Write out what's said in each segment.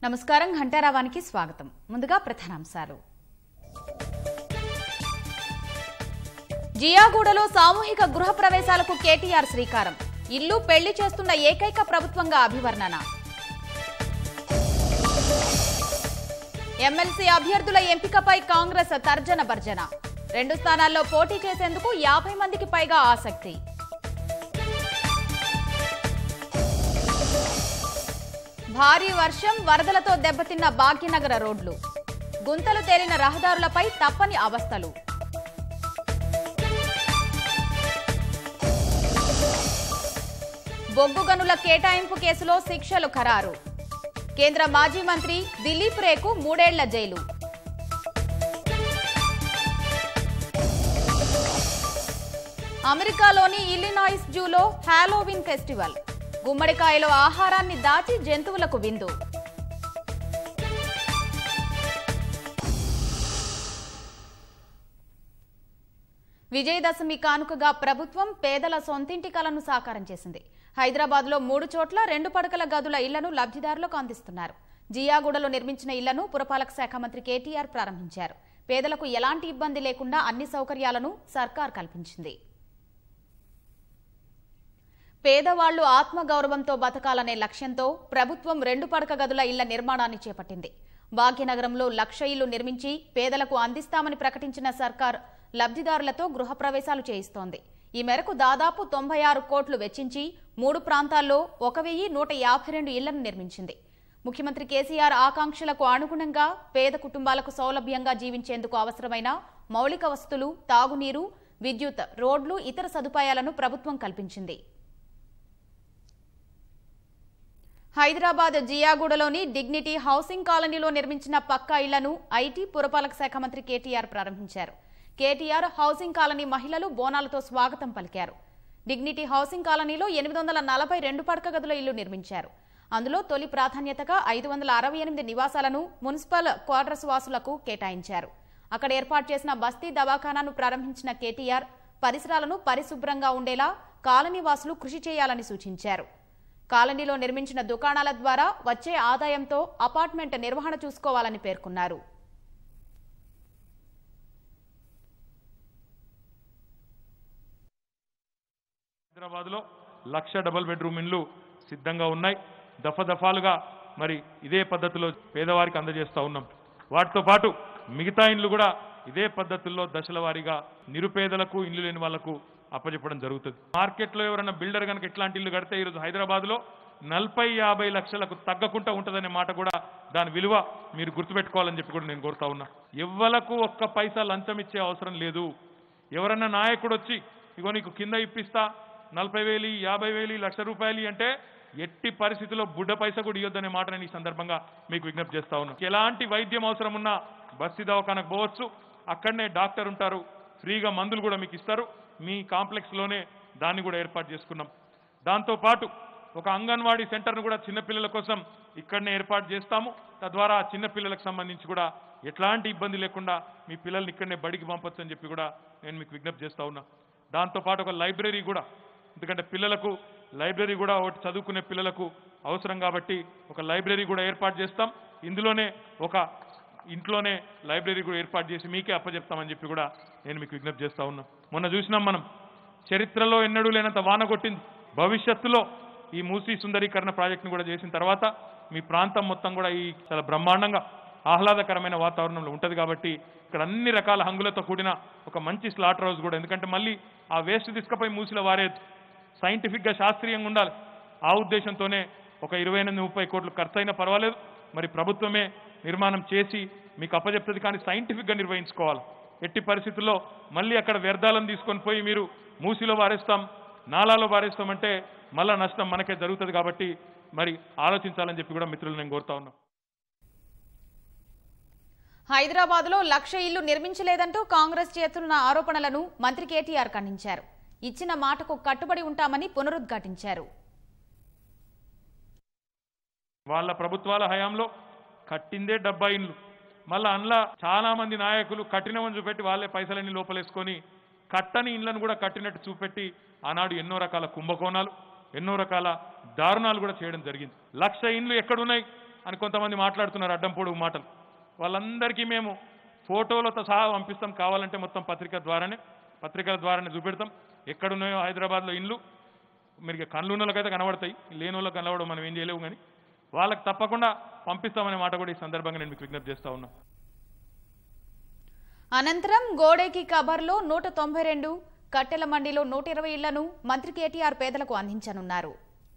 నమస్కారం ఘంటారావానికి స్వాగతం ముందుగా ప్రధానాంశాలు జియాగూడలో సామూహిక గృహ ప్రవేశాలకు కేటీఆర్ శ్రీకారం ఇల్లు పెళ్లి చేస్తున్న ఏకైక ప్రభుత్వంగా అభివర్ణన ఎమ్మెల్సీ అభ్యర్థుల ఎంపికపై కాంగ్రెస్ తర్జన భర్జన రెండు స్థానాల్లో పోటీ చేసేందుకు యాభై మందికి పైగా ఆసక్తి భారీ వర్షం వరదలతో దెబ్బతిన్న భాగ్యనగర రోడ్లు గుంతలు తేలిన రహదారులపై తప్పని అవస్థలు బొగ్గు గనుల కేటాయింపు కేసులో శిక్షలు ఖరారు కేంద్ర మాజీ మంత్రి దిలీప్ రేకు మూడేళ్ల జైలు అమెరికాలోని ఇల్లినాయిస్ జూలో హాలోవిన్ ఫెస్టివల్ గుమ్మడికాయలో ఆహారాన్ని దాచి జంతువులకు విందు విజయదశమి కానుకగా ప్రభుత్వం పేదల సొంతింటి కలను సాకారం చేసింది హైదరాబాద్ లో మూడు చోట్ల రెండు పడకల గదుల ఇళ్లను లబ్ధిదారులకు అందిస్తున్నారు జియాగూడలో నిర్మించిన ఇళ్లను పురపాలక శాఖ మంత్రి కేటీఆర్ ప్రారంభించారు పేదలకు ఎలాంటి ఇబ్బంది లేకుండా అన్ని సౌకర్యాలను సర్కార్ కల్పించింది పేదవాళ్లు ఆత్మగౌరవంతో బతకాలనే లక్ష్యంతో ప్రభుత్వం రెండు పడక గదుల ఇళ్ల నిర్మాణాన్ని చేపట్టింది భాగ్యనగరంలో లక్ష ఇళ్లు నిర్మించి పేదలకు అందిస్తామని ప్రకటించిన సర్కార్ లబ్ధిదారులతో గృహప్రవేశాలు చేయిస్తోంది ఈ మేరకు దాదాపు తొంభై ఆరు కోట్లు వెచ్చించి మూడు ప్రాంతాల్లో ఒక వెయ్యి నూట యాభై రెండు ఇళ్లను నిర్మించింది ముఖ్యమంత్రి కేసీఆర్ ఆకాంక్షలకు అనుగుణంగా పేద కుటుంబాలకు సౌలభ్యంగా జీవించేందుకు అవసరమైన మౌలిక వసతులు తాగునీరు విద్యుత్ రోడ్లు ఇతర సదుపాయాలను ప్రభుత్వం కల్పించింది హైదరాబాద్ జియాగూడలోని డిగ్నిటీ హౌసింగ్ కాలనీలో నిర్మించిన పక్కా ఇళ్లను ఐటీ పురపాలక శాఖ మంత్రి కేటీఆర్ ప్రారంభించారు కేటీఆర్ హౌసింగ్ కాలనీ మహిళలు బోనాలతో స్వాగతం పలికారు డిగ్నిటీ హౌసింగ్ కాలనీలో ఎనిమిది వందల నలభై రెండు పడక గదుల ఇల్లు నిర్మించారు అందులో తొలి ప్రాధాన్యతగా ఐదు వందల అరవై ఎనిమిది నివాసాలను మున్సిపల్ క్వార్టర్స్ వాసులకు కేటాయించారు అక్కడ ఏర్పాటు చేసిన బస్తీ దవాఖానాను ప్రారంభించిన కేటీఆర్ పరిసరాలను పరిశుభ్రంగా ఉండేలా కాలనీ వాసులు కృషి చేయాలని సూచించారు కాలనీలో నిర్మించిన దుకాణాల ద్వారా వచ్చే ఆదాయంతో అపార్ట్మెంట్ నిర్వహణ చూసుకోవాలని పేర్కొన్నారు హైదరాబాద్లో లక్ష డబుల్ బెడ్రూమ్ ఇండ్లు సిద్ధంగా ఉన్నాయి దఫ దఫాలుగా మరి ఇదే పద్ధతిలో పేదవారికి అందజేస్తూ ఉన్నాం వాటితో పాటు మిగతా ఇండ్లు కూడా ఇదే పద్ధతుల్లో దశల వారీగా నిరుపేదలకు ఇండ్లు లేని వాళ్లకు అప్పచెప్పడం జరుగుతుంది మార్కెట్లో ఎవరైనా బిల్డర్ కనుక ఇట్లాంటి ఇల్లు కడితే ఈరోజు హైదరాబాద్లో నలభై యాభై లక్షలకు తగ్గకుండా ఉంటుందనే మాట కూడా దాని విలువ మీరు గుర్తుపెట్టుకోవాలని చెప్పి కూడా నేను కోరుతా ఉన్నా ఎవ్వలకు ఒక్క పైసా లంచం ఇచ్చే అవసరం లేదు ఎవరన్నా నాయకుడు వచ్చి ఇగో నీకు కింద ఇప్పిస్తా నలభై వేలు యాభై వేలు లక్ష రూపాయలు అంటే ఎట్టి పరిస్థితుల్లో బుడ్డ పైసా కూడా ఇవ్వద్దనే మాట నేను ఈ సందర్భంగా మీకు విజ్ఞప్తి చేస్తా ఉన్నా ఎలాంటి వైద్యం అవసరం ఉన్నా బస్తీ దవాఖానకు పోవచ్చు అక్కడనే డాక్టర్ ఉంటారు ఫ్రీగా మందులు కూడా మీకు ఇస్తారు మీ కాంప్లెక్స్లోనే దాన్ని కూడా ఏర్పాటు చేసుకున్నాం దాంతోపాటు ఒక అంగన్వాడీ సెంటర్ను కూడా చిన్నపిల్లల కోసం ఇక్కడనే ఏర్పాటు చేస్తాము తద్వారా ఆ చిన్నపిల్లలకు సంబంధించి కూడా ఎట్లాంటి ఇబ్బంది లేకుండా మీ పిల్లల్ని ఇక్కడనే బడికి పంపొచ్చు అని చెప్పి కూడా నేను మీకు విజ్ఞప్తి చేస్తా ఉన్నా దాంతోపాటు ఒక లైబ్రరీ కూడా ఎందుకంటే పిల్లలకు లైబ్రరీ కూడా ఒకటి చదువుకునే పిల్లలకు అవసరం కాబట్టి ఒక లైబ్రరీ కూడా ఏర్పాటు చేస్తాం ఇందులోనే ఒక ఇంట్లోనే లైబ్రరీ కూడా ఏర్పాటు చేసి మీకే అప్పచెప్తామని చెప్పి కూడా నేను మీకు విజ్ఞప్తి చేస్తా ఉన్నా మొన్న చూసినాం మనం చరిత్రలో ఎన్నడూ లేనంత వాన కొట్టింది భవిష్యత్తులో ఈ మూసీ సుందరీకరణ ప్రాజెక్టును కూడా చేసిన తర్వాత మీ ప్రాంతం మొత్తం కూడా ఈ చాలా బ్రహ్మాండంగా ఆహ్లాదకరమైన వాతావరణంలో ఉంటుంది కాబట్టి ఇక్కడ అన్ని రకాల హంగులతో కూడిన ఒక మంచి స్లాటర్ హౌస్ కూడా ఎందుకంటే మళ్ళీ ఆ వేస్ట్ తీసుకపోయి మూసిలో వారేది సైంటిఫిక్గా శాస్త్రీయంగా ఉండాలి ఆ ఉద్దేశంతోనే ఒక ఇరవై ఎనిమిది ముప్పై కోట్లు ఖర్చు అయినా పర్వాలేదు మరి ప్రభుత్వమే నిర్మాణం చేసి మీకు అప్పచెప్తుంది కానీ సైంటిఫిక్గా నిర్వహించుకోవాలి ఎట్టి పరిస్థితుల్లో మళ్ళీ అక్కడ వ్యర్థాలను తీసుకొని పోయి మీరు మూసిలో వారేస్తాం నాలాలో వారేస్తామంటే మళ్ళా నష్టం మనకే జరుగుతుంది కాబట్టి మరి ఆలోచించాలని చెప్పి కూడా మిత్రులు నేను కోరుతా ఉన్నా హైదరాబాద్ లో లక్ష ఇల్లు నిర్మించలేదంటూ కాంగ్రెస్ చేస్తున్న ఆరోపణలను మంత్రి కేటీఆర్ ఖండించారు ఇచ్చిన మాటకు కట్టుబడి ఉంటామని పునరుద్ఘాటించారు వాళ్ళ ప్రభుత్వాల హయాంలో కట్టిందే డెబ్బై ఇండ్లు మళ్ళా అందులో చాలా మంది నాయకులు కట్టినవని చూపెట్టి వాళ్ళే పైసలన్నీ లోపలేసుకొని కట్టని ఇండ్లను కూడా కట్టినట్టు చూపెట్టి ఆనాడు ఎన్నో రకాల కుంభకోణాలు ఎన్నో రకాల దారుణాలు కూడా చేయడం జరిగింది లక్ష ఇండ్లు ఎక్కడున్నాయి అని కొంతమంది మాట్లాడుతున్నారు అడ్డం పొడుగు మాటలు వాళ్ళందరికీ మేము ఫోటోలతో సహా పంపిస్తాం కావాలంటే మొత్తం పత్రిక ద్వారానే పత్రికల ద్వారానే చూపెడతాం ఎక్కడున్నాయో హైదరాబాద్లో ఇండ్లు మీరు కళ్ళు ఉన్న వాళ్ళకైతే కనబడతాయి లేని వాళ్ళకి కనబడవు మనం ఏం చేయలేము కానీ వాళ్ళకి తప్పకుండా పంపిస్తామనే మాట కూడా ఈ సందర్భంగా నేను మీకు విజ్ఞప్తి చేస్తా ఉన్నా అనంతరం గోడేకి కబర్లో నూట తొంభై రెండు కట్టెల మండిలో నూట ఇరవై ఇళ్లను మంత్రి కేటీఆర్ పేదలకు అందించనున్నారు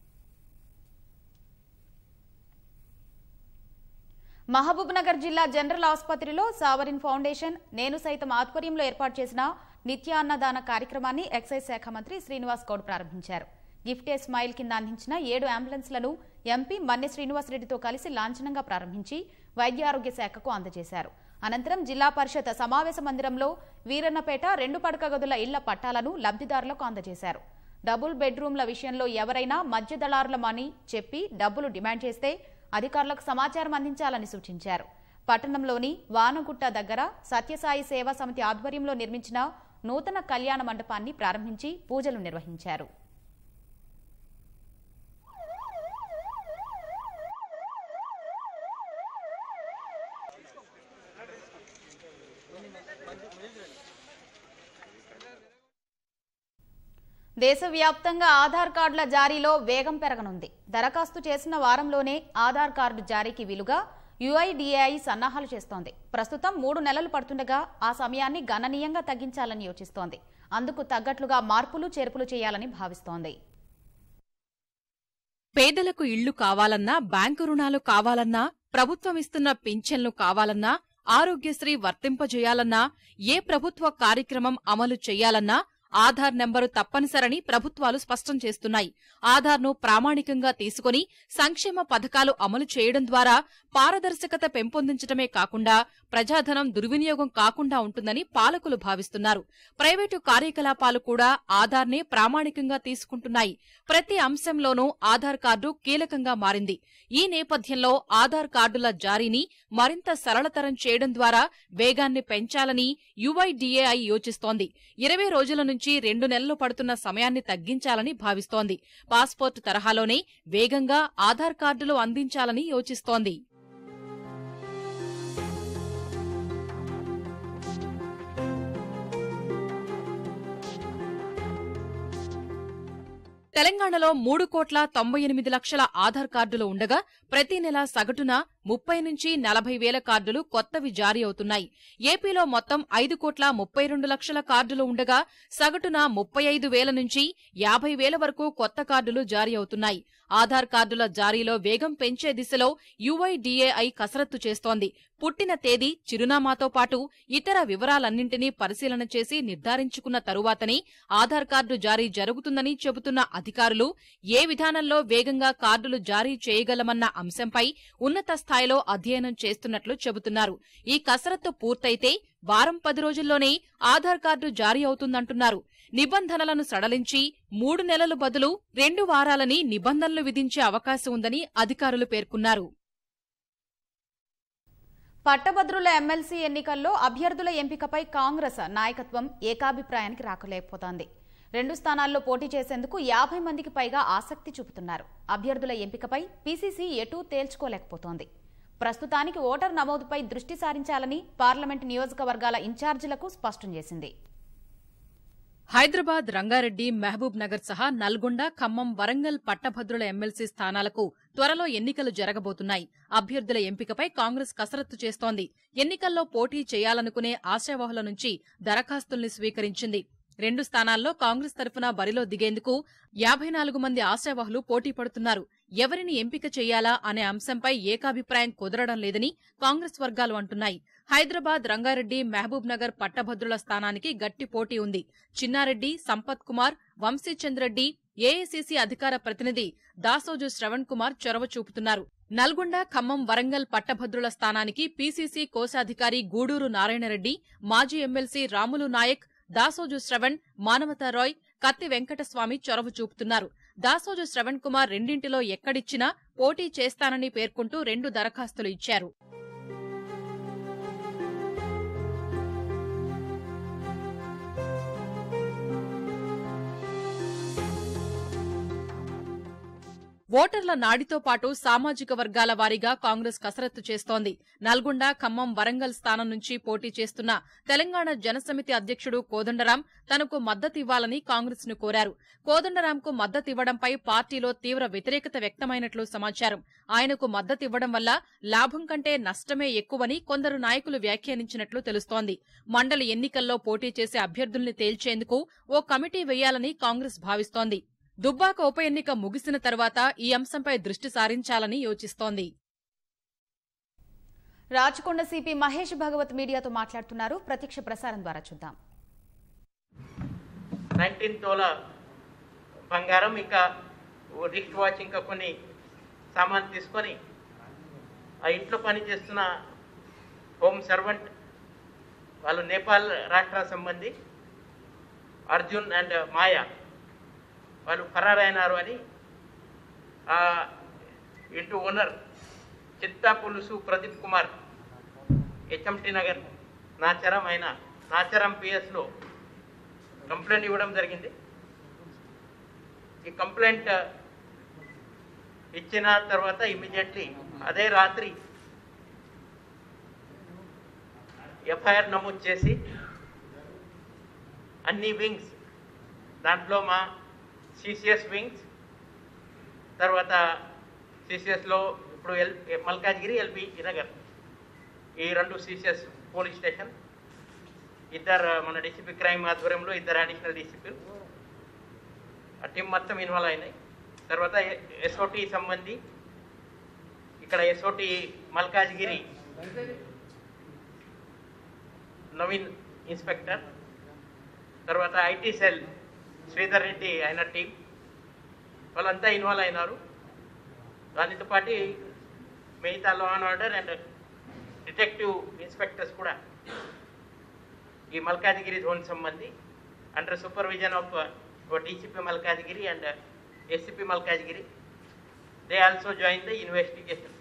మహబూబ్నగర్ జిల్లా జనరల్ ఆసుపత్రిలో సావరిన్ ఫౌండేషన్ నేను సైతం ఆధ్వర్యంలో ఏర్పాటు చేసిన నిత్య అన్నదాన కార్యక్రమాన్ని ఎక్సైజ్ శాఖ మంత్రి శ్రీనివాస్ గౌడ్ ప్రారంభించారు గిఫ్టే స్మైల్ కింద అందించిన ఏడు అంబులెన్స్లను ఎంపీ మన్నె శ్రీనివాసరెడ్డితో కలిసి లాంఛనంగా ప్రారంభించి వైద్య ఆరోగ్య శాఖకు అందజేశారు అనంతరం జిల్లా పరిషత్ సమావేశ మందిరంలో వీరన్నపేట రెండు పడక గదుల ఇళ్ల పట్టాలను లబ్ధిదారులకు అందజేశారు డబుల్ బెడ్రూమ్ల విషయంలో ఎవరైనా మధ్య దళారులమని చెప్పి డబ్బులు డిమాండ్ చేస్తే అధికారులకు సమాచారం అందించాలని సూచించారు పట్టణంలోని వానగుట్ట దగ్గర సత్యసాయి సేవా సమితి ఆధ్వర్యంలో నిర్మించిన నూతన కళ్యాణ మండపాన్ని ప్రారంభించి పూజలు నిర్వహించారు దేశవ్యాప్తంగా ఆధార్ కార్డుల జారీలో వేగం పెరగనుంది దరఖాస్తు చేసిన వారంలోనే ఆధార్ కార్డు జారీకి వీలుగా యుఐడిఏఐ సన్నాహాలు చేస్తోంది ప్రస్తుతం మూడు నెలలు పడుతుండగా ఆ సమయాన్ని గణనీయంగా తగ్గించాలని యోచిస్తోంది అందుకు తగ్గట్లుగా మార్పులు చేర్పులు చేయాలని భావిస్తోంది పేదలకు ఇళ్లు కావాలన్నా బ్యాంకు రుణాలు కావాలన్నా ప్రభుత్వం ఇస్తున్న పింఛన్లు కావాలన్నా ఆరోగ్యశ్రీ వర్తింపజేయాలన్నా ఏ ప్రభుత్వ కార్యక్రమం అమలు చేయాలన్నా ఆధార్ నెంబరు తప్పనిసరని ప్రభుత్వాలు స్పష్టం చేస్తున్నాయి ఆధార్ను ప్రామాణికంగా తీసుకుని సంక్షేమ పథకాలు అమలు చేయడం ద్వారా పారదర్శకత పెంపొందించడమే కాకుండా ప్రజాధనం దుర్వినియోగం కాకుండా ఉంటుందని పాలకులు భావిస్తున్నారు ప్రైవేటు కార్యకలాపాలు కూడా ఆధార్నే ప్రామాణికంగా తీసుకుంటున్నాయి ప్రతి అంశంలోనూ ఆధార్ కార్డు కీలకంగా మారింది ఈ నేపథ్యంలో ఆధార్ కార్డుల జారీని మరింత సరళతరం చేయడం ద్వారా వేగాన్ని పెంచాలని యుఐడిఏఐ యోచిస్తోంది ఇరవై రోజుల నుంచి రెండు నెలలు పడుతున్న సమయాన్ని తగ్గించాలని భావిస్తోంది పాస్పోర్ట్ తరహాలోనే వేగంగా ఆధార్ కార్డులు అందించాలని యోచిస్తోంది తెలంగాణలో మూడు కోట్ల తొంభై ఎనిమిది లక్షల ఆధార్ కార్డులు ఉండగా ప్రతి నెల సగటున ముప్పై నుంచి నలభై వేల కార్డులు కొత్తవి జారీ అవుతున్నాయి ఏపీలో మొత్తం ఐదు కోట్ల ముప్పై రెండు లక్షల కార్డులు ఉండగా సగటున ముప్పై ఐదు వేల నుంచి యాభై వేల వరకు కొత్త కార్డులు జారీ అవుతున్నాయి ఆధార్ కార్డుల జారీలో వేగం పెంచే దిశలో యుఐడిఏఐ కసరత్తు చేస్తోంది పుట్టిన తేదీ చిరునామాతో పాటు ఇతర వివరాలన్నింటినీ పరిశీలన చేసి నిర్ధారించుకున్న తరువాతనే ఆధార్ కార్డు జారీ జరుగుతుందని చెబుతున్న అధికారులు ఏ విధానంలో వేగంగా కార్డులు జారీ చేయగలమన్న అంశంపై ఉన్నత స్థాయిలో అధ్యయనం చేస్తున్నట్లు చెబుతున్నారు ఈ కసరత్తు పూర్తయితే వారం పది రోజుల్లోనే ఆధార్ కార్డు జారీ అవుతుందంటున్నారు నిబంధనలను సడలించి మూడు నెలలు బదులు రెండు వారాలని నిబంధనలు విధించే అవకాశం ఉందని అధికారులు పేర్కొన్నారు పట్టభద్రుల ఎమ్మెల్సీ ఎన్నికల్లో అభ్యర్థుల ఎంపికపై కాంగ్రెస్ నాయకత్వం ఏకాభిప్రాయానికి రాకలేకపోతోంది రెండు స్థానాల్లో పోటీ చేసేందుకు యాభై మందికి పైగా ఆసక్తి చూపుతున్నారు అభ్యర్థుల ఎంపికపై పీసీసీ ఎటూ తేల్చుకోలేకపోతోంది ప్రస్తుతానికి ఓటర్ నమోదుపై దృష్టి సారించాలని పార్లమెంటు నియోజకవర్గాల ఇన్ఛార్జీలకు స్పష్టం చేసింది హైదరాబాద్ రంగారెడ్డి మహబూబ్ నగర్ సహా నల్గొండ ఖమ్మం వరంగల్ పట్టభద్రుల ఎమ్మెల్సీ స్థానాలకు త్వరలో ఎన్నికలు జరగబోతున్నాయి అభ్యర్థుల ఎంపికపై కాంగ్రెస్ కసరత్తు చేస్తోంది ఎన్నికల్లో పోటీ చేయాలనుకునే ఆశావహుల నుంచి దరఖాస్తుల్ని స్వీకరించింది రెండు స్థానాల్లో కాంగ్రెస్ తరఫున బరిలో దిగేందుకు యాభై నాలుగు మంది ఆశావహులు పోటీ పడుతున్నారు ఎవరిని ఎంపిక చేయాలా అనే అంశంపై ఏకాభిప్రాయం కుదరడం లేదని కాంగ్రెస్ వర్గాలు అంటున్నాయి హైదరాబాద్ రంగారెడ్డి మహబూబ్ నగర్ పట్టభద్రుల స్థానానికి గట్టి పోటీ ఉంది చిన్నారెడ్డి సంపత్ కుమార్ వంశీచంద్రెడ్డి ఏఐసీసీ అధికార ప్రతినిధి దాసోజు శ్రవణ్ కుమార్ చొరవ చూపుతున్నారు నల్గొండ ఖమ్మం వరంగల్ పట్టభద్రుల స్థానానికి పీసీసీ కోశాధికారి గూడూరు నారాయణరెడ్డి మాజీ ఎమ్మెల్సీ రాములు నాయక్ దాసోజు శ్రవణ్ మానవతా రాయ్ కత్తి వెంకటస్వామి చొరవ చూపుతున్నారు దాసోజు శ్రవణ్ కుమార్ రెండింటిలో ఎక్కడిచ్చినా పోటీ చేస్తానని పేర్కొంటూ రెండు దరఖాస్తులు ఇచ్చారు ఓటర్ల నాడితో పాటు సామాజిక వర్గాల వారీగా కాంగ్రెస్ కసరత్తు చేస్తోంది నల్గొండ ఖమ్మం వరంగల్ స్థానం నుంచి పోటీ చేస్తున్న తెలంగాణ జనసమితి అధ్యక్షుడు కోదండరాం తనకు మద్దతివ్వాలని కాంగ్రెస్ ను కోరారు కోదండరాంకు మద్దతివ్వడంపై పార్టీలో తీవ్ర వ్యతిరేకత వ్యక్తమైనట్లు సమాచారం ఆయనకు మద్దతివ్వడం వల్ల లాభం కంటే నష్టమే ఎక్కువని కొందరు నాయకులు వ్యాఖ్యానించినట్లు తెలుస్తోంది మండలి ఎన్నికల్లో పోటీ చేసే అభ్యర్థుల్ని తేల్చేందుకు ఓ కమిటీ వేయాలని కాంగ్రెస్ భావిస్తోంది దుబ్బాక ఉప ఎన్నిక ముగిసిన తర్వాత ఈ అంశంపై దృష్టి సారించాలని యోచిస్తోంది రాచకొండ సిపి మహేష్ భగవత్ మీడియాతో మాట్లాడుతున్నారు ప్రత్యక్ష ప్రసారం ద్వారా చూద్దాం నైన్టీన్ తోల బంగారం ఇంకా రిస్ట్ వాచ్ ఇంకా కొన్ని సామాన్ తీసుకొని ఆ ఇంట్లో పని చేస్తున్న హోమ్ సర్వెంట్ వాళ్ళు నేపాల్ రాష్ట్ర సంబంధి అర్జున్ అండ్ మాయా వాళ్ళు ఫరారైనారు అని ఆ ఇంటి ఓనర్ చిత్తా పులుసు ప్రదీప్ కుమార్ హెచ్ఎంటి నగర్ నాచారం అయిన నాచారం పిఎస్లో కంప్లైంట్ ఇవ్వడం జరిగింది ఈ కంప్లైంట్ ఇచ్చిన తర్వాత ఇమ్మీడియట్లీ అదే రాత్రి ఎఫ్ఐఆర్ నమోదు చేసి అన్ని వింగ్స్ దాంట్లో మా సిసిఎస్ వింగ్స్ తర్వాత సిసిఎస్లో ఇప్పుడు ఎల్ మల్కాజ్గిరి ఎల్బి నగర్ ఈ రెండు సిసిఎస్ పోలీస్ స్టేషన్ ఇద్దరు మన డీసీపీ క్రైమ్ ఆధ్వర్యంలో ఇద్దరు అడిషనల్ డీసీపీ ఆ టీం మొత్తం ఇన్వాల్వ్ అయినాయి తర్వాత ఎస్ఓటి సంబంధి ఇక్కడ ఎస్ఓటి మల్కాజ్గిరి నవీన్ ఇన్స్పెక్టర్ తర్వాత ఐటీ సెల్ శ్రీధర్ రెడ్డి అయిన టీం వాళ్ళంతా ఇన్వాల్వ్ అయినారు దానితో పాటు మిగతా law and order and detective inspectors కూడా ఈ మల్కాజిగిరి జోన్ సంబంధి under supervision of DCP Malkajgiri and SCP Malkajgiri they also join the investigation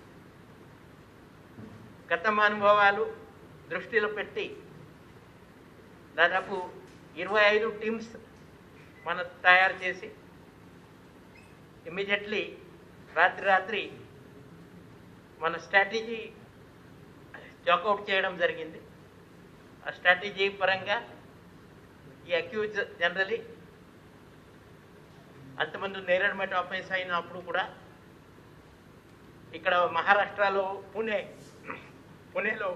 గత అనుభవాలు దృష్టిలో పెట్టి దాదాపు ఇరవై ఐదు టీమ్స్ మన తయారు చేసి ఇమ్మీడియట్లీ రాత్రి రాత్రి మన స్ట్రాటజీ జాకౌట్ చేయడం జరిగింది ఆ స్ట్రాటజీ పరంగా ఈ అక్యూజ్ జనరలీ అంతమంది నేరడమెట్ ఆఫెన్స్ అయినప్పుడు కూడా ఇక్కడ మహారాష్ట్రలో పుణే పుణేలో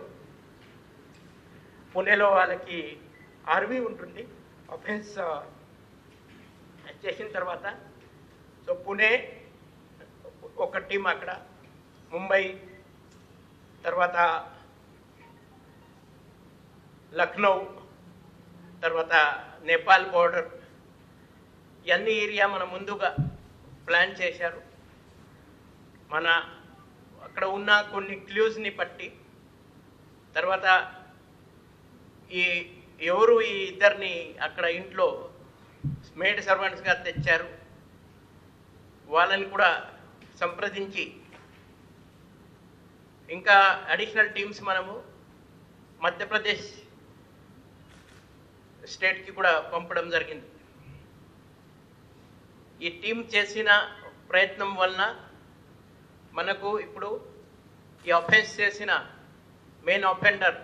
పుణేలో వాళ్ళకి ఆర్మీ ఉంటుంది అఫెన్స్ చేసిన తర్వాత సో పుణే ఒక టీం అక్కడ ముంబై తర్వాత లక్నో తర్వాత నేపాల్ బోర్డర్ ఇవన్నీ ఏరియా మన ముందుగా ప్లాన్ చేశారు మన అక్కడ ఉన్న కొన్ని క్లూస్ని బట్టి తర్వాత ఈ ఎవరు ఈ ఇద్దరిని అక్కడ ఇంట్లో మేడ్ సర్వెంట్స్గా తెచ్చారు వాళ్ళని కూడా సంప్రదించి ఇంకా అడిషనల్ టీమ్స్ మనము మధ్యప్రదేశ్ స్టేట్కి కూడా పంపడం జరిగింది ఈ టీం చేసిన ప్రయత్నం వలన మనకు ఇప్పుడు ఈ అఫెన్స్ చేసిన మెయిన్ అఫెండర్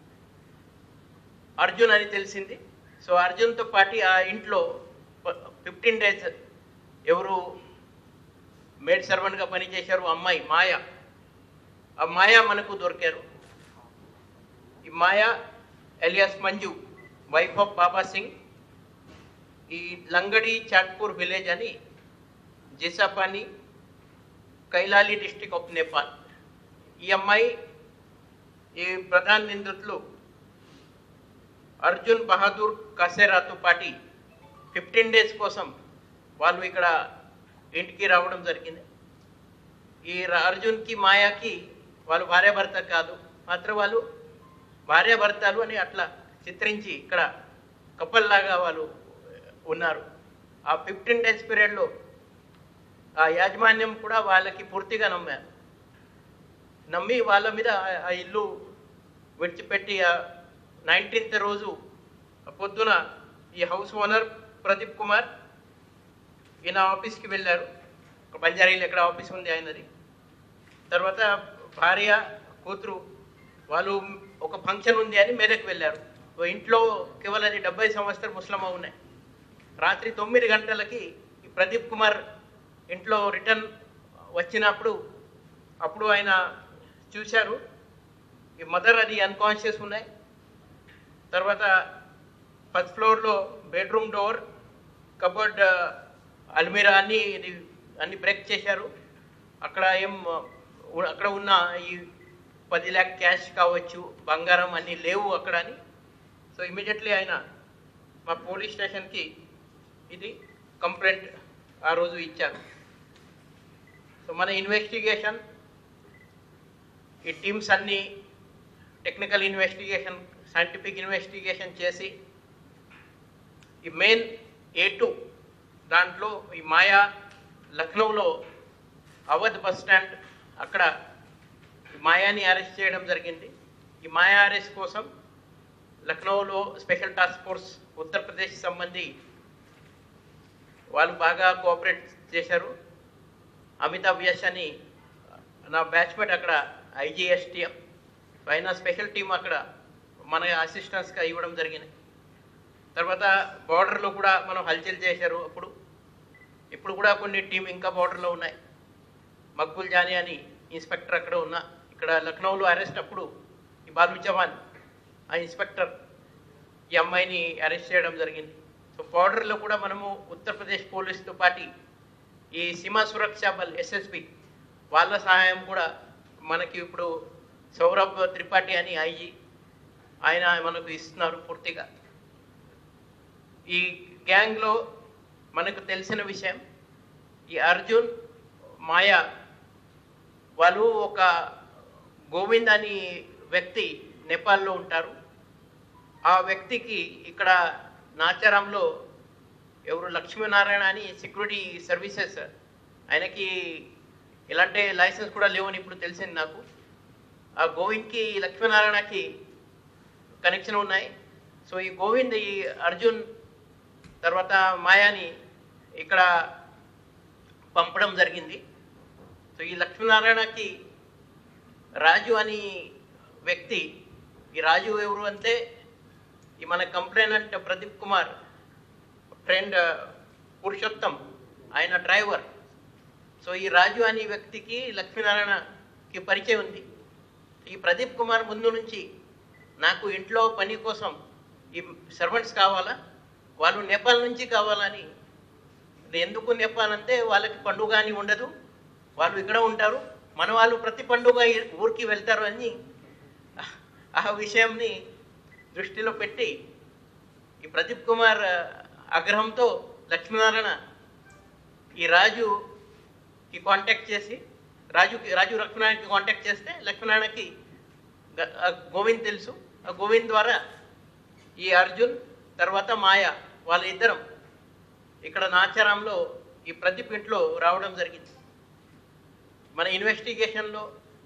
అర్జున్ అని తెలిసింది సో అర్జున్తో పాటు ఆ ఇంట్లో ఫిఫ్టీన్ డేస్ ఎవరు మేడ్ సర్వెంట్గా పనిచేశారు అమ్మాయి మాయ ఆ మాయ మనకు దొరికారు ఈ Maya alias Manju wife of Baba Singh ఈ లంగడి చాట్పూర్ విలేజ్ అని జిసాపాని కైలాలి డిస్టిక్ ఆఫ్ నేపాల్ ఈ అమ్మాయి ఈ ప్రధాన నిందితులు అర్జున్ బహదూర్ కసేరాతో పాటి ఫిఫ్టీన్ డేస్ కోసం వాళ్ళు ఇక్కడ ఇంటికి రావడం జరిగింది ఈ ర- అర్జున్కి మాయాకి వాళ్ళు భార్యాభర్త కాదు మాత్రం వాళ్ళు భార్యాభర్తలు అని అట్లా చిత్రించి ఇక్కడ కప్పల్ లాగా వాళ్ళు ఉన్నారు ఆ ఫిఫ్టీన్ డేస్ పీరియడ్లో ఆ యాజమాన్యం కూడా వాళ్ళకి పూర్తిగా నమ్మారు నమ్మి వాళ్ళ మీద ఆ- ఆ ఇల్లు విడిచిపెట్టి నైన్టీన్త్ రోజు పొద్దున ఈ హౌస్ ఓనర్ ప్రదీప్ కుమార్ ఈయన ఆఫీస్కి వెళ్ళారు బంజారీలు ఎక్కడ ఆఫీస్ ఉంది ఆయనది తర్వాత భార్య కూతురు వాళ్ళు ఒక ఫంక్షన్ ఉంది అని మేరకు వెళ్ళారు ఓ ఇంట్లో కేవలం అది డెబ్బై సంవత్సరాలు ముస్లిం ఉన్నాయి రాత్రి తొమ్మిది గంటలకి ఈ ప్రదీప్ కుమార్ ఇంట్లో రిటర్న్ వచ్చినప్పుడు అప్పుడు ఆయన చూశారు ఈ మదర్ అది అన్కాన్షియస్ ఉన్నాయి తర్వాత ఫస్ట్ ఫ్లోర్లో బెడ్రూమ్ డోర్ కబోర్డ్ అల్మీరా అన్ని ఇది అన్ని బ్రేక్ చేశారు అక్కడ ఏం ఉ- అక్కడ ఉన్న ఈ పది ల్యాక్ క్యాష్ కావచ్చు బంగారం అన్ని లేవు అక్కడ అని సో ఇమీడియట్లీ ఆయన మా పోలీస్ స్టేషన్కి ఇది కంప్లైంట్ ఆ రోజు ఇచ్చారు సో మన ఇన్వెస్టిగేషన్ ఈ టీమ్స్ అన్ని టెక్నికల్ ఇన్వెస్టిగేషన్ సైంటిఫిక్ ఇన్వెస్టిగేషన్ చేసి ఈ మెయిన్ ఏ టూ దాంట్లో ఈ మాయా లక్నోలో అవధ్ బస్ స్టాండ్ అక్కడ ఈ మాయాని అరెస్ట్ చేయడం జరిగింది ఈ మాయా అరెస్ట్ కోసం లక్నోలో స్పెషల్ టాస్క్ ఫోర్స్ ఉత్తరప్రదేశ్ సంబంధి వాళ్ళు బాగా కోఆపరేట్ చేశారు అమితాబ్ యశ్ అని నా బ్యాచ్మేట్ అక్కడ ఐజీఎస్టీఎం ఆయన స్పెషల్ టీం అక్కడ మన అసిస్టెంట్స్గా ఇవ్వడం జరిగింది తర్వాత బార్డర్లో కూడా మనం హల్చల్ చేశారు అప్పుడు ఇప్పుడు కూడా కొన్ని టీం ఇంకా బార్డర్లో ఉన్నాయి మక్బుల్ జానీ అని ఇన్స్పెక్టర్ అక్కడ ఉన్న ఇక్కడ లక్నోలో అరెస్ట్ అప్పుడు ఈ బాలు చవాన్ ఆ ఇన్స్పెక్టర్ ఈ అమ్మాయిని అరెస్ట్ చేయడం జరిగింది సో బార్డర్లో కూడా మనము ఉత్తరప్రదేశ్ పోలీస్తో పాటు ఈ సీమా సురక్ష బల్ ఎస్ఎస్బి వాళ్ళ సహాయం కూడా మనకి ఇప్పుడు సౌరభ్ త్రిపాఠి అని ఐజీ ఆయన మనకు ఇస్తున్నారు పూర్తిగా ఈ గ్యాంగ్లో మనకు తెలిసిన విషయం ఈ అర్జున్ మాయా వాళ్ళు ఒక గోవింద్ అని వ్యక్తి నేపాల్లో ఉంటారు ఆ వ్యక్తికి ఇక్కడ నాచారంలో ఎవరు లక్ష్మీనారాయణ అని సెక్యూరిటీ సర్వీసెస్ ఆయనకి ఎలాంటి లైసెన్స్ కూడా లేవని ఇప్పుడు తెలిసింది నాకు ఆ గోవింద్కి లక్ష్మీనారాయణకి కనెక్షన్ ఉన్నాయి సో ఈ గోవింద్ ఈ అర్జున్ తర్వాత మాయాని ఇక్కడ పంపడం జరిగింది సో ఈ లక్ష్మీనారాయణకి రాజు అని వ్యక్తి ఈ రాజు ఎవరు అంటే ఈ మన కంప్లైనెంట్ ప్రదీప్ కుమార్ ఫ్రెండ్ పురుషోత్తం ఆయన డ్రైవర్ సో ఈ రాజు అనే వ్యక్తికి లక్ష్మీనారాయణకి పరిచయం ఉంది ఈ ప్రదీప్ కుమార్ ముందు నుంచి నాకు ఇంట్లో పని కోసం ఈ సర్వెంట్స్ కావాలా వాళ్ళు నేపాల్ నుంచి కావాలని ఇది ఎందుకు నేపాల్ అంటే వాళ్ళకి పండుగ అని ఉండదు వాళ్ళు ఇక్కడ ఉంటారు మన వాళ్ళు ప్రతి పండుగ ఈ ఊరికి వెళ్తారు అని ఆ విషయంని దృష్టిలో పెట్టి ఈ ప్రదీప్ కుమార్ ఆగ్రహంతో లక్ష్మీనారాయణ ఈ రాజుకి కాంటాక్ట్ చేసి రాజుకి రాజు లక్ష్మీనారాయణకి కాంటాక్ట్ చేస్తే లక్ష్మీనారాయణకి గ- ఆ గోవింద్ తెలుసు ఆ గోవింద్ ద్వారా ఈ అర్జున్ తర్వాత మాయ వాళ్ళ ఇద్దరం ఇక్కడ నాచారంలో ఈ ప్రదీప్ ఇంట్లో రావడం జరిగింది మన ఇన్వెస్టిగేషన్లో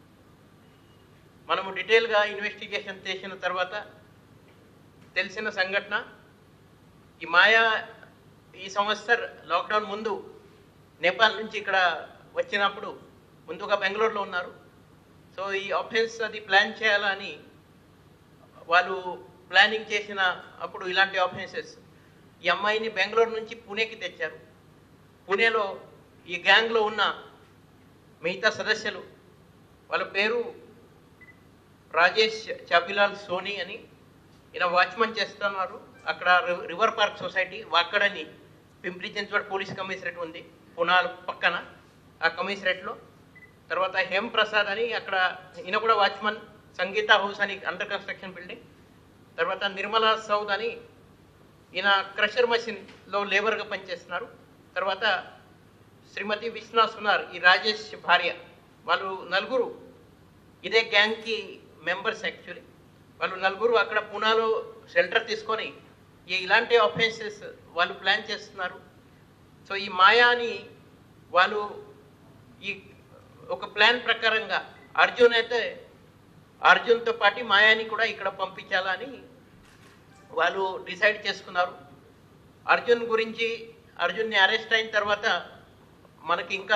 మనము డీటెయిల్గా ఇన్వెస్టిగేషన్ చేసిన తర్వాత తెలిసిన సంఘటన ఈ మాయా ఈ సంవత్సర లాక్డౌన్ ముందు నేపాల్ నుంచి ఇక్కడ వచ్చినప్పుడు ముందుగా బెంగళూరులో ఉన్నారు సో ఈ ఆఫెన్స్ అది ప్లాన్ చేయాలని వాళ్ళు ప్లానింగ్ చేసిన అప్పుడు ఇలాంటి ఆఫెన్సెస్ ఈ అమ్మాయిని బెంగళూరు నుంచి పూణేకి తెచ్చారు పూణేలో ఈ గ్యాంగ్లో ఉన్న మిగతా సదస్యులు వాళ్ళ పేరు రాజేష్ చాబిలాల్ సోనీ అని ఈయన వాచ్మన్ చేస్తున్నారు అక్కడ రి- రివర్ పార్క్ సొసైటీ వాక్కడని పింప్రి చెంచువాడ పోలీస్ కమిషనరేట్ ఉంది పునాల్ పక్కన ఆ కమిషనరేట్లో తర్వాత హేమ్ ప్రసాద్ అని అక్కడ ఈయన కూడా వాచ్మన్ సంగీత హౌస్ అని అండర్ కన్స్ట్రక్షన్ బిల్డింగ్ తర్వాత నిర్మలా సౌద్ అని ఈయన క్రషర్ మషిన్లో లేబర్గా పనిచేస్తున్నారు తర్వాత శ్రీమతి విష్ణా సునార్ ఈ రాజేష్ భార్య వాళ్ళు నలుగురు ఇదే గ్యాంగ్కి మెంబర్స్ యాక్చువల్లీ వాళ్ళు నలుగురు అక్కడ పూనాలో షెల్టర్ తీసుకొని ఈ ఇలాంటి ఆఫెన్సెస్ వాళ్ళు ప్లాన్ చేస్తున్నారు సో ఈ మాయాని వాళ్ళు ఈ ఒక ప్లాన్ ప్రకారంగా అర్జున్ అయితే అర్జున్తో పాటు మాయాని కూడా ఇక్కడ పంపించాలని వాళ్ళు డిసైడ్ చేసుకున్నారు అర్జున్ గురించి అర్జున్ని అరెస్ట్ అయిన తర్వాత మనకి ఇంకా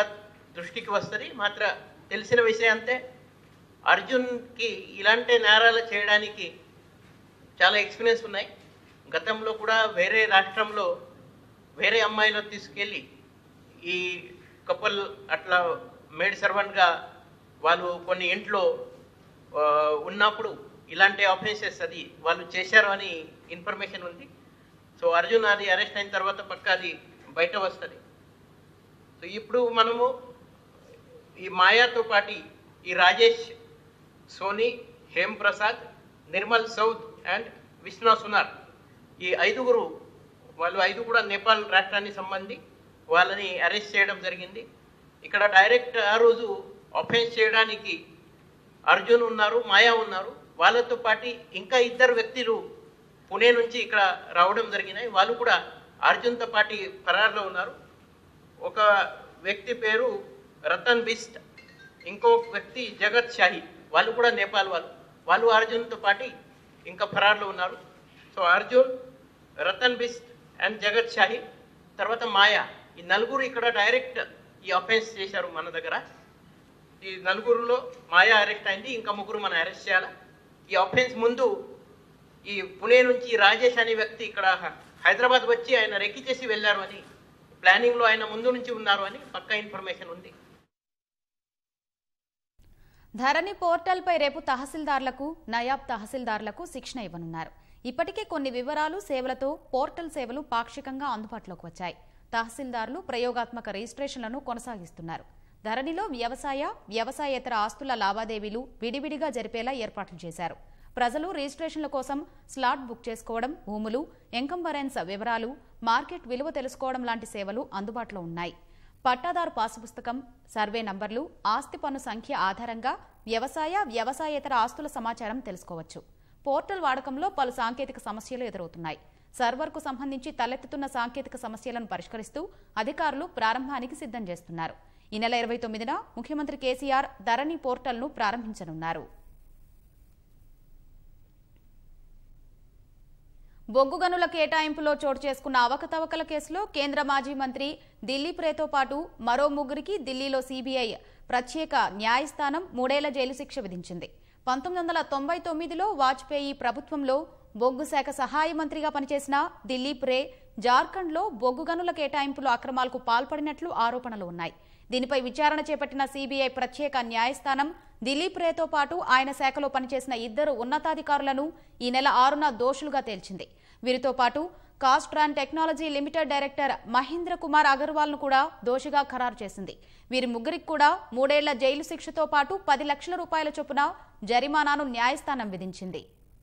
దృష్టికి వస్తుంది మాత్ర తెలిసిన విషయం అంతే అర్జున్కి ఇలాంటి నేరాలు చేయడానికి చాలా ఎక్స్పీరియన్స్ ఉన్నాయి గతంలో కూడా వేరే రాష్ట్రంలో వేరే అమ్మాయిలో తీసుకెళ్ళి ఈ కపుల్ అట్లా మేడ్ సర్వెంట్గా వాళ్ళు కొన్ని ఇంట్లో ఆ, ఉన్నప్పుడు ఇలాంటి ఆఫెన్సెస్ అది వాళ్ళు చేశారు అని ఇన్ఫర్మేషన్ ఉంది సో అర్జున్ అది అరెస్ట్ అయిన తర్వాత పక్క అది బయట వస్తుంది సో ఇప్పుడు మనము ఈ మాయాతో పాటి ఈ రాజేష్ సోనీ హేమ్ ప్రసాద్ నిర్మల్ సౌద్ అండ్ విష్ణు సునార్ ఈ ఐదుగురు వాళ్ళు ఐదు కూడా నేపాల్ రాష్ట్రానికి సంబంధి వాళ్ళని అరెస్ట్ చేయడం జరిగింది ఇక్కడ డైరెక్ట్ ఆ రోజు అఫెన్స్ చేయడానికి అర్జున్ ఉన్నారు మాయా ఉన్నారు వాళ్ళతో పాటు ఇంకా ఇద్దరు వ్యక్తులు పుణే నుంచి ఇక్కడ రావడం జరిగినాయి వాళ్ళు కూడా అర్జున్తో పాటు ఫరార్లో ఉన్నారు ఒక వ్యక్తి పేరు రతన్ బిస్ట్ ఇంకో వ్యక్తి జగత్ షాహి వాళ్ళు కూడా నేపాల్ వాళ్ళు వాళ్ళు అర్జున్తో పాటు ఇంకా ఫరార్లో ఉన్నారు సో అర్జున్ రతన్ బిస్ట్ అండ్ జగత్ షాహి తర్వాత మాయా ఈ నలుగురు ఇక్కడ డైరెక్ట్ ఈ అఫెన్స్ చేశారు మన దగ్గర ఈ నలుగురులో మాయా అరెస్ట్ అయింది ఇంకా ముగ్గురు మనం అరెస్ట్ చేయాలి ఈ అఫెన్స్ ముందు ఈ పుణే నుంచి రాజేష్ అనే వ్యక్తి ఇక్కడ హ- హైదరాబాద్ వచ్చి ఆయన రెక్కి చేసి వెళ్ళారు అని ప్లానింగ్లో ఆయన ముందు నుంచి ఉన్నారు అని పక్కా ఇన్ఫర్మేషన్ ఉంది ధరణి పోర్టల్పై రేపు తహసీల్దార్లకు నయాబ్ తహసీల్దార్లకు శిక్షణ ఇవ్వనున్నారు ఇప్పటికే కొన్ని వివరాలు సేవలతో పోర్టల్ సేవలు పాక్షికంగా అందుబాటులోకి వచ్చాయి తహసీల్దార్లు ప్రయోగాత్మక రిజిస్ట్రేషన్లను కొనసాగిస్తున్నారు ధరణిలో వ్యవసాయ వ్యవసాయేతర ఆస్తుల లావాదేవీలు విడివిడిగా జరిపేలా ఏర్పాట్లు చేశారు ప్రజలు రిజిస్ట్రేషన్ల కోసం స్లాట్ బుక్ చేసుకోవడం భూములు ఎంకంబరెన్స్ వివరాలు మార్కెట్ విలువ తెలుసుకోవడం లాంటి సేవలు అందుబాటులో ఉన్నాయి పట్టాదారు పాసు పుస్తకం సర్వే నంబర్లు ఆస్తి పన్ను సంఖ్య ఆధారంగా వ్యవసాయ వ్యవసాయేతర ఆస్తుల సమాచారం తెలుసుకోవచ్చు పోర్టల్ వాడకంలో పలు సాంకేతిక సమస్యలు ఎదురవుతున్నాయి సర్వర్కు సంబంధించి తలెత్తుతున్న సాంకేతిక సమస్యలను పరిష్కరిస్తూ అధికారులు ప్రారంభానికి సిద్ధం చేస్తున్నారు ఈ నెల ఇరవై తొమ్మిదిన ముఖ్యమంత్రి కేసీఆర్ ధరణి పోర్టల్ను ప్రారంభించనున్నారు బొగ్గు గనుల కేటాయింపులో చోటు చేసుకున్న అవకతవకల కేసులో కేంద్ర మాజీ మంత్రి దిలీప్ రేతో పాటు మరో ముగ్గురికి ఢిల్లీలో సీబీఐ ప్రత్యేక న్యాయస్థానం మూడేళ్ల జైలు శిక్ష విధించింది పంతొమ్మిది వందల తొంభై తొమ్మిదిలో వాజ్పేయి ప్రభుత్వంలో బొగ్గు శాఖ సహాయ మంత్రిగా పనిచేసిన దిలీప్ రే జార్ఖండ్లో బొగ్గు గనుల కేటాయింపులో అక్రమాలకు పాల్పడినట్లు ఆరోపణలు ఉన్నాయి దీనిపై విచారణ చేపట్టిన సీబీఐ ప్రత్యేక న్యాయస్థానం దిలీప్ రేతో పాటు ఆయన శాఖలో పనిచేసిన ఇద్దరు ఉన్నతాధికారులను ఈ నెల ఆరున దోషులుగా తేల్చింది వీరితో పాటు Castron technology limited director Mahendra Kumar Agarwal ను కూడా దోషిగా ఖరారు చేసింది వీరి ముగ్గురికి కూడా మూడేళ్ల జైలు శిక్షతో పాటు పది లక్షల రూపాయల చొప్పున జరిమానాను న్యాయస్థానం విధించింది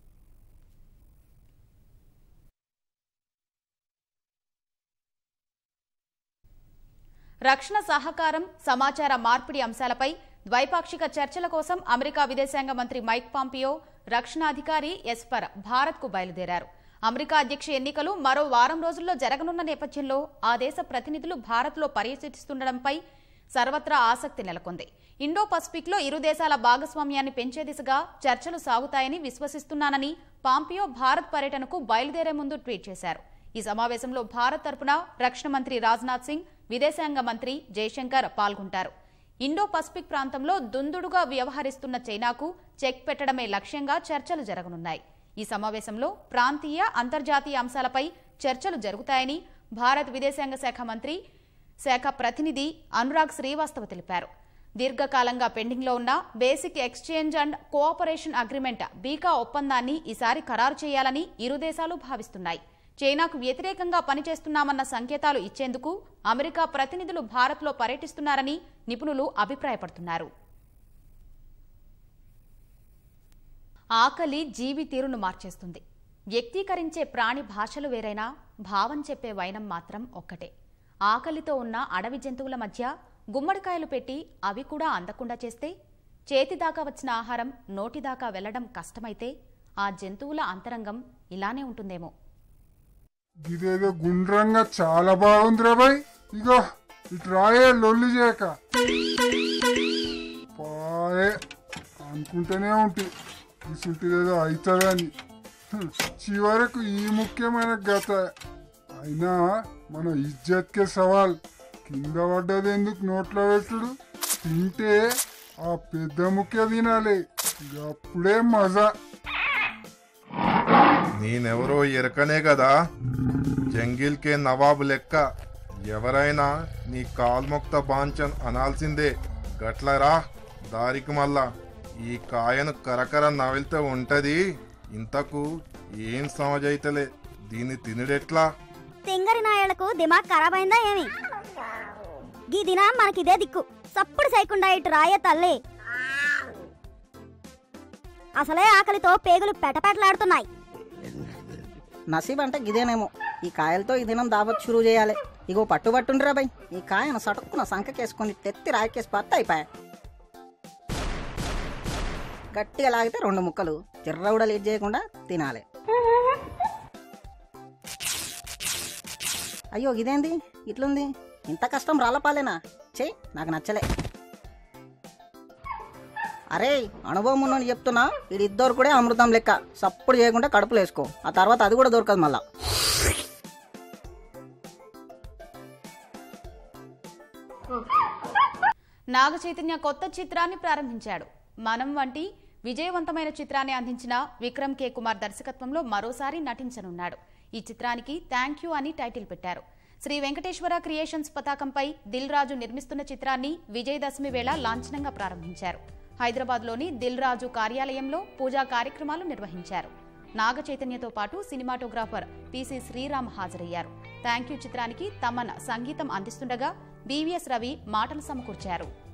రక్షణ సహకారం సమాచార మార్పిడి అంశాలపై ద్వైపాక్షిక చర్చల కోసం అమెరికా విదేశాంగ మంత్రి మైక్ పాంపియో రక్షణ అధికారి ఎస్పర్ భారత్కు బయలుదేరారు అమెరికా అధ్యక్ష ఎన్నికలు మరో వారం రోజుల్లో జరగనున్న నేపథ్యంలో ఆ దేశ ప్రతినిధులు భారత్లో పర్యటిస్తుండడంపై సర్వత్రా ఆసక్తి నెలకొంది ఇండో పసిఫిక్లో ఇరు దేశాల భాగస్వామ్యాన్ని పెంచే దిశగా చర్చలు సాగుతాయని విశ్వసిస్తున్నానని పాంపియో భారత్ పర్యటనకు బయలుదేరే ముందు ట్వీట్ చేశారు ఈ సమావేశంలో భారత్ తరపున రక్షణ మంత్రి రాజ్నాథ్ సింగ్ విదేశాంగ మంత్రి జయశంకర్ పాల్గొంటారు ఇండో పసిఫిక్ ప్రాంతంలో దుందుడుగా వ్యవహరిస్తున్న చైనాకు చెక్ పెట్టడమే లక్ష్యంగా చర్చలు జరగనున్నాయి ఈ సమావేశంలో ప్రాంతీయ అంతర్జాతీయ అంశాలపై చర్చలు జరుగుతాయని భారత్ విదేశాంగ శాఖ మంత్రి శాఖ ప్రతినిధి అనురాగ్ శ్రీవాస్తవ తెలిపారు దీర్ఘకాలంగా పెండింగ్లో ఉన్న basic exchange and cooperation agreement BECA ఒప్పందాన్ని ఈసారి ఖరారు చేయాలని ఇరు దేశాలు భావిస్తున్నాయి చైనాకు వ్యతిరేకంగా పనిచేస్తున్నామన్న సంకేతాలు ఇచ్చేందుకు అమెరికా ప్రతినిధులు భారత్లో పర్యటిస్తున్నారని నిపుణులు అభిప్రాయపడుతున్నారు ఆకలి జీవి తీరును మార్చేస్తుంది వ్యక్తీకరించే ప్రాణి భాషలు వేరైనా భావం చెప్పే వైనం మాత్రం ఒక్కటే ఆకలితో ఉన్న అడవి జంతువుల మధ్య గుమ్మడికాయలు పెట్టి అవి కూడా అందకుండా చేస్తే చేతిదాకా వచ్చిన ఆహారం నోటిదాకా వెళ్లడం కష్టమైతే ఆ జంతువుల అంతరంగం ఇలానే ఉంటుందేమో ఇదేదో గుండ్రంగా చాలా బాగుందిరా బాయ్ ఇగో ఇటు రాయే లొల్లి చేయక పాయే అనుకుంటూనే ఉంటుంది ఇసుంటిదేదో అవుతుందని హ్మ్, చివరకు ఈ ముఖ్యమైన గత అయినా మన ఇజ్జత్కే సవాల్ కింద పడ్డది ఎందుకు నోట్లో పెట్టుడు తింటే ఆ పెద్ద ముఖ్య తినాలి అప్పుడే మజా నేనెవరో ఎరకనే కదా జంగిల్కే నవాబు లెక్క ఎవరైనా నీ కాల్మొక్త బాంచన్ అనాల్సిందే గట్లరా దారికి మళ్ళా ఈ కాయను కరకర నవిలితే ఉంటది ఇంతకు ఏం సమజైతలే దీన్ని తినుడెట్లా తింగరి నాయలకు దిమాగ్ ఖరాబ్ అయిందా ఏమి గీ దినం మనకిదే దిక్కు సప్పుడు చేయకుండా ఇటు రాయే తల్లి అసలే ఆకలితో పేగులు పెటపెటలాడుతున్నాయి నసీబ్ అంటే గిదేనేమో ఈ కాయలతో ఈ దినం దావత్ షురూ చేయాలి ఇగో పట్టు పట్టుండ్రా బై ఈ కాయను సటుక్కున సంకకేసుకొని తెత్తి రాయికేసి పత్త అయిపోయా గట్టిగా లాగితే రెండు ముక్కలు చిర్ర కూడా లీడ్ చేయకుండా తినాలి అయ్యో ఇదేంది ఇట్లుంది ఇంత కష్టం రాలపాలేనా చెయ్యి నాకు నచ్చలే అరే అనుభవం ఉన్నని చెప్తున్నా వీడిద్దరు కూడా అమృతం లెక్క సప్పుడు చేయకుండా కడుపులో వేసుకో ఆ తర్వాత అది కూడా దొరకదు మళ్ళా నాగ చైతన్య కొత్త చిత్రాన్ని ప్రారంభించాడు మనం వంటి విజయవంతమైన చిత్రాన్ని అందించిన విక్రమ్ కే కుమార్ దర్శకత్వంలో మరోసారి నటించనున్నాడు ఈ చిత్రానికి థ్యాంక్ యూ అని టైటిల్ పెట్టారు శ్రీ వెంకటేశ్వర క్రియేషన్స్ పతాకంపై దిల్ రాజు నిర్మిస్తున్న చిత్రాన్ని విజయదశమి వేళ లాంఛనంగా ప్రారంభించారు హైదరాబాద్లోని దిల్ రాజు కార్యాలయంలో పూజా కార్యక్రమాలు నిర్వహించారు నాగ చైతన్యతో పాటు సినిమాటోగ్రాఫర్ పిసి శ్రీరామ్ హాజరయ్యారు థ్యాంక్ యూ చిత్రానికి తమన్ సంగీతం అందిస్తుండగా బీవీఎస్ రవి మాటలు సమకూర్చారు